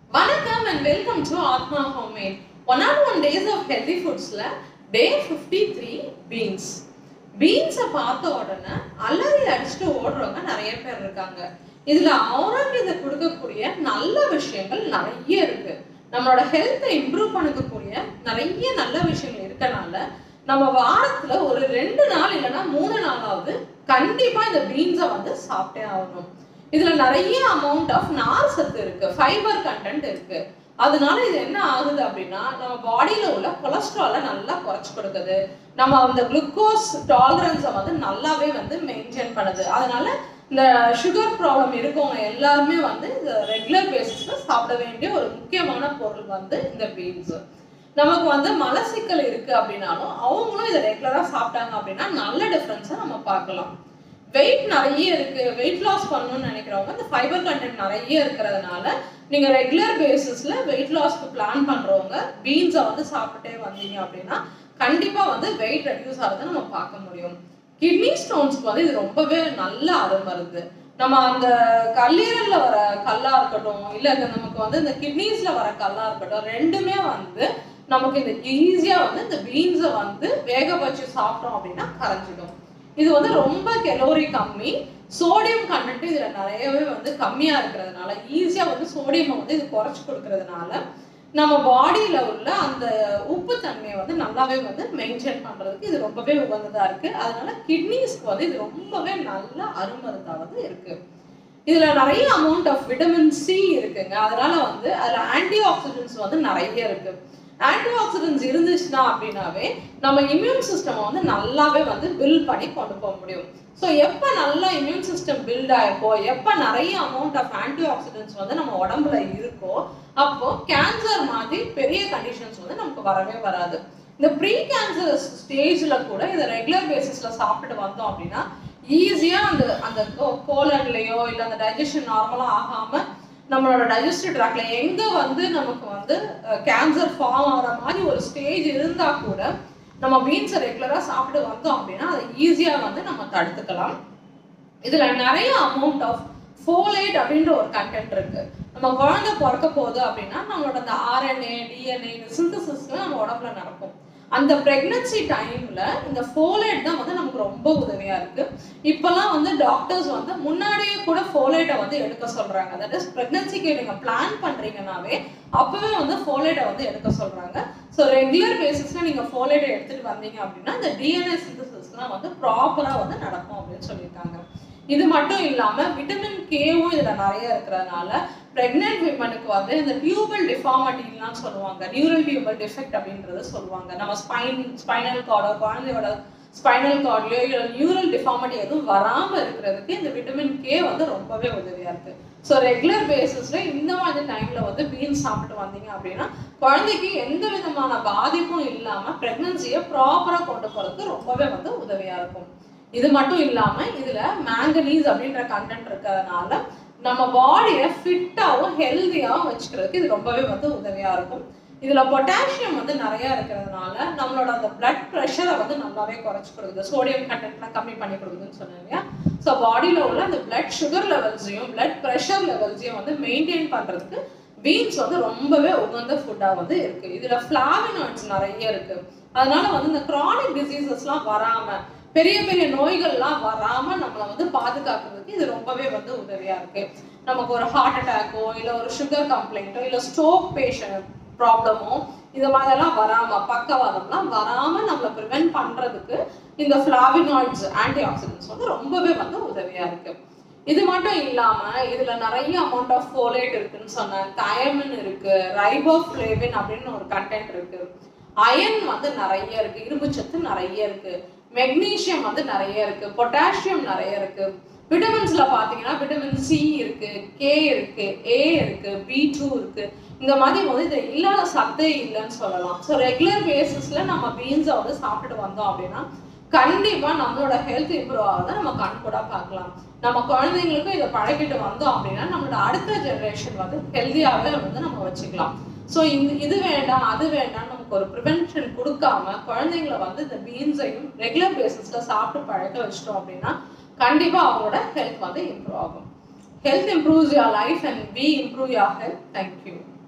வணக்கம் and welcome to Aathma homemade one R one days of healthy ஃபுட்ஸில் day fifty three beans பீன்ஸை பார்த்த உடனே அலறி அடிச்சுட்டு ஓடுறவங்க நிறைய பேர் இருக்காங்க இதில் ஆரோக்கியத்தை கொடுக்கக்கூடிய நல்ல விஷயங்கள் நிறைய இருக்கு நம்மளோட ஹெல்த்தை இம்ப்ரூவ் பண்ணக்கூடிய நிறைய நல்ல விஷயங்கள் இருக்கனால நம்ம வாரத்துல ஒரு ரெண்டு நாள் இல்லைன்னா மூணு நாளாவது கண்டிப்பா இந்த பீன்ஸை வந்து சாப்பிட்டே ஆகணும் இதுல நிறைய அமௌண்ட் ஆஃப் நார் சத்து இருக்கு ஃபைபர் கண்டென்ட் இருக்கு அதனால இது என்ன ஆகுது அப்படின்னா நம்ம பாடியில உள்ள கொலஸ்ட்ராலை நல்லா குறைச்சு கொடுக்குது நம்ம அந்த குளுக்கோஸ் டாலரன்ஸை வந்து நல்லாவே வந்து மெயின்டைன் பண்ணுது அதனால இந்த சுகர் ப்ராப்ளம் இருக்கவங்க எல்லாருமே வந்து இந்த ரெகுலர் பேசிஸ்ல சாப்பிட வேண்டிய ஒரு முக்கியமான பொருள் வந்து இந்த பீன்ஸ் நமக்கு வந்து மலசிக்கல் இருக்கு அப்படின்னாலும் அவங்களும் இதை ரெகுலரா சாப்பிட்டாங்க அப்படின்னா நல்ல டிஃப்ரென்ஸை நம்ம பார்க்கலாம் வெயிட் நிறைய இருக்கு வெயிட் லாஸ் பண்ணணும்னு நினைக்கிறவங்க இந்த ஃபைபர் கண்டென்ட் நிறைய இருக்கிறதுனால நீங்க ரெகுலர் பேசிஸ்ல வெயிட் லாஸ்க்கு பிளான் பண்றவங்க பீன்ஸை வந்து சாப்பிட்டே வந்தீங்க அப்படின்னா கண்டிப்பா வந்து வெயிட் ரெடியூஸ் ஆகிறத நம்ம பார்க்க முடியும் கிட்னி ஸ்டோன்ஸ்க்கு வந்து இது ரொம்பவே நல்ல அருமருந்து நம்ம அந்த கல்லீரல்ல வர கல்லா இருக்கட்டும் இல்ல இந்த நமக்கு வந்து இந்த கிட்னிஸ்ல வர கல்லா இருக்கட்டும் ரெண்டுமே வந்து நமக்கு இந்த ஈஸியா வந்து இந்த பீன்ஸை வந்து வேக வச்சு சாப்பிட்டோம் அப்படின்னா கரைஞ்சிடும் இது வந்து ரொம்ப கெலோரி கம்மி சோடியம் கண்டென்ட் இதுல நிறையவே வந்து கம்மியா இருக்கிறதுனால ஈஸியா வந்து சோடியம் வந்து இது குறைச்சு கொடுக்கறதுனால நம்ம பாடியில உள்ள அந்த உப்பு தன்மையை வந்து நல்லாவே வந்து மெயின்டைன் பண்றதுக்கு இது ரொம்பவே உகந்ததா இருக்கு அதனால கிட்னிஸ்க்கு வந்து இது ரொம்பவே நல்ல அருமருந்தா வந்து இருக்கு இதுல நிறைய அமௌண்ட் ஆஃப் விட்டமின் சி இருக்குங்க அதனால வந்து அதுல ஆன்டி ஆக்சிடென்ட்ஸ் வந்து நிறைய இருக்கு ஆன்டி ஆக்சிடென்ட்ஸ் இருந்துச்சுன்னா அப்படின்னாவே நம்ம இம்யூன் சிஸ்டம் வந்து நல்லாவே வந்து பில்ட் பண்ணி கொண்டு போக முடியும் ஸோ எப்போ நல்லா இம்யூன் சிஸ்டம் பில்ட் ஆயிருக்கோ எப்போ நிறைய அமௌண்ட் ஆஃப் ஆன்டி ஆக்சிடென்ட்ஸ் வந்து நம்ம உடம்புல இருக்கோ அப்போ கேன்சர் மாதிரி பெரிய கண்டிஷன்ஸ் வந்து நமக்கு வரவே வராது இந்த ப்ரீ கேன்சர் ஸ்டேஜில் கூட இதை ரெகுலர் பேசிஸில் சாப்பிட்டு வந்தோம் அப்படின்னா ஈஸியாக அந்த அந்த கோலன்லேயோ இல்லை அந்த டைஜஷன் நார்மலாக ஆகாமல் நம்மளோட டைஜஸ்டிவ் ட்ராக்ல எங்க வந்து நமக்கு வந்து கேன்சர் ஃபார்ம் ஆகிற மாதிரி ஒரு ஸ்டேஜ் இருந்தா கூட நம்ம பீன்ஸை ரெகுலராக சாப்பிட்டு வந்தோம் அப்படின்னா அதை ஈஸியாக வந்து நம்ம தடுத்துக்கலாம் இதுல நிறைய அமௌண்ட் ஆஃப் ஃபோலேட் அப்படின்ற ஒரு கண்டென்ட் இருக்கு நம்ம குழந்தை பிறக்க போகுது அப்படின்னா நம்மளோட அந்த ஆர்என்ஏ டிஎன்ஏ இந்த சிந்தசிஸ்லாம் நம்ம உடம்புல நடக்கும் அந்த பிரெக்னன்சி டைம்ல இந்த ஃபோலேட் தான் வந்து நமக்கு ரொம்ப உதவியா இருக்கு இப்பெல்லாம் வந்து டாக்டர்ஸ் வந்து முன்னாடியே கூட ஃபோலேட்டை வந்து எடுக்க சொல்றாங்க தட் இஸ் பிரெக்னன்சிக்கு நீங்க பிளான் பண்றீங்கன்னாவே அப்பவே வந்து ஃபோலேட்டை வந்து எடுக்க சொல்றாங்க ஸோ ரெகுலர் பேசிஸ்ல நீங்க ஃபோலேட்டை எடுத்துட்டு வந்தீங்க அப்படின்னா இந்த டிஎன்ஏ சிந்தசிஸ்லாம் வந்து ப்ராப்பரா வந்து நடக்கும் அப்படின்னு சொல்லியிருக்காங்க இது மட்டும் இல்லாம விட்டமின் கேவும் இதுல நிறைய இருக்கிறதுனால பிரெக்னென்ட் விமனுக்கு வந்து இந்த டியூபல் டிஃபார்மட்டிலாம் சொல்லுவாங்க நியூரல் டியூபல் டிஃபெக்ட் அப்படின்றத சொல்லுவாங்க நம்ம ஸ்பைன் ஸ்பைனல் கார்டோ குழந்தையோட ஸ்பைனல் கார்ட்லயோ இல்லை நியூரல் டிஃபார்மட்டி எதுவும் வராம இருக்கிறதுக்கு இந்த விட்டமின் கே வந்து ரொம்பவே உதவியா இருக்கு ஸோ ரெகுலர் பேசிஸ்ல இந்த மாதிரி டைம்ல வந்து பீன்ஸ் சாப்பிட்டு வந்தீங்க அப்படின்னா குழந்தைக்கு எந்த விதமான பாதிப்பும் இல்லாம பிரெக்னன்சியை ப்ராப்பரா கொண்டு போறதுக்கு ரொம்பவே வந்து உதவியா இருக்கும் இது மட்டும் இல்லாம இதுல மேங்கனீஸ் அப்படின்ற கண்டென்ட் இருக்கிறதுனால நம்ம பாடியை ஃபிட்டாகவும் ஹெல்த்தியாகவும் வச்சுக்கிறதுக்கு இது ரொம்பவே வந்து உதவியா இருக்கும் இதுல பொட்டாசியம் வந்து நிறைய இருக்கிறதுனால நம்மளோட அந்த பிளட் ப்ரெஷரை வந்து நல்லாவே குறைச்சு கொடுக்குது சோடியம் கண்டென்ட்லாம் கம்மி பண்ணி கொடுக்குதுன்னு சொன்னாங்க ஸோ பாடியில உள்ள அந்த பிளட் சுகர் லெவல்ஸையும் பிளட் ப்ரெஷர் லெவல்ஸையும் வந்து மெயின்டைன் பண்றதுக்கு பீன்ஸ் வந்து ரொம்பவே உகந்த ஃபுட்டா வந்து இருக்கு இதுல ஃபிளாவினாய்ட்ஸ் நிறைய இருக்கு அதனால வந்து இந்த க்ரானிக் டிசீசஸ்லாம் வராம பெரிய பெரிய நோய்கள்லாம் வராம நம்மளை வந்து பாதுகாக்கிறதுக்கு இது ரொம்பவே வந்து உதவியா இருக்கு நமக்கு ஒரு ஹார்ட் அட்டாக்கோ இல்லை ஒரு சுகர் கம்ப்ளைண்ட்டோ இல்லை ஸ்ட்ரோக் பேஷண்ட் ப்ராப்ளமோ இது மாதிரிலாம் வராம பக்கவாதம்லாம் வராம நம்மளை ப்ரிவென்ட் பண்றதுக்கு இந்த ஃபிளாவினாய்ட்ஸ் ஆன்டி ஆக்சிடென்ட்ஸ் வந்து ரொம்பவே வந்து உதவியா இருக்கு இது மட்டும் இல்லாம இதுல நிறைய அமௌண்ட் ஆஃப் ஃபோலேட் இருக்குன்னு சொன்னேன் தயமின் இருக்கு ரைபோஃப்ளேவின் அப்படின்னு ஒரு கண்டென்ட் இருக்கு அயன் வந்து நிறைய இருக்கு இரும்பு சத்து நிறைய இருக்கு மெக்னீசியம் வந்து நிறைய இருக்கு பொட்டாசியம் நிறைய இருக்கு விட்டமின்ஸ்ல பாத்தீங்கன்னா விட்டமின் சி இருக்கு கே இருக்கு ஏ இருக்கு பி டூ இருக்கு இந்த மாதிரி வந்து இது இல்லாத சத்தே இல்லைன்னு சொல்லலாம் ஸோ ரெகுலர் பேசிஸ்ல நம்ம பீன்ஸை வந்து சாப்பிட்டுட்டு வந்தோம் அப்படின்னா கண்டிப்பா நம்மளோட ஹெல்த் இம்ப்ரூவ் ஆகுது நம்ம கண் கூட பார்க்கலாம் நம்ம குழந்தைங்களுக்கும் இதை பழகிட்டு வந்தோம் அப்படின்னா நம்மளோட அடுத்த ஜெனரேஷன் வந்து ஹெல்த்தியாகவே வந்து நம்ம வச்சுக்கலாம் ஸோ இந்த இது வேண்டாம் அது வேண்டாம் நமக்கு ஒரு ப்ரிவென்ஷன் கொடுக்காம குழந்தைங்கள வந்து இந்த பீன்ஸையும் ரெகுலர் பேசிஸ்ல சாப்பிட்டு பழக்க வச்சிட்டோம் அப்படின்னா கண்டிப்பா அவங்களோட ஹெல்த் வந்து இம்ப்ரூவ் ஆகும் health improves your life and we improve your health thank you